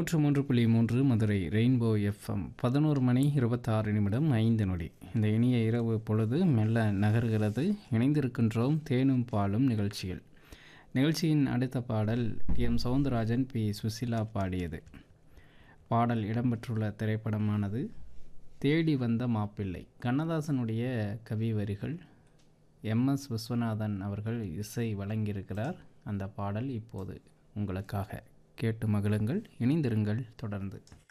நூற்று மூன்று புள்ளி மூன்று மதுரை ரெயின்போ எஃப்எம் பதினோரு மணி இருபத்தாறு நிமிடம் ஐந்து நொடி இந்த இனிய இரவு பொழுது மெல்ல நகர்கிறது இணைந்திருக்கின்றோம் தேனும் பாலும் நிகழ்ச்சியில் நிகழ்ச்சியின் அடுத்த பாடல் T M Soundararajan P Susheela பாடியது பாடல் இடம்பெற்றுள்ள திரைப்படமானது தேடி வந்த மாப்பிள்ளை கண்ணதாசனுடைய கவி வரிகள் எம் எஸ் விஸ்வநாதன் அவர்கள் இசை வழங்கியிருக்கிறார் அந்த பாடல் இப்போது உங்களுக்காக கேட்டு மகிழுங்கள் இணைந்திருங்கள் தொடர்ந்து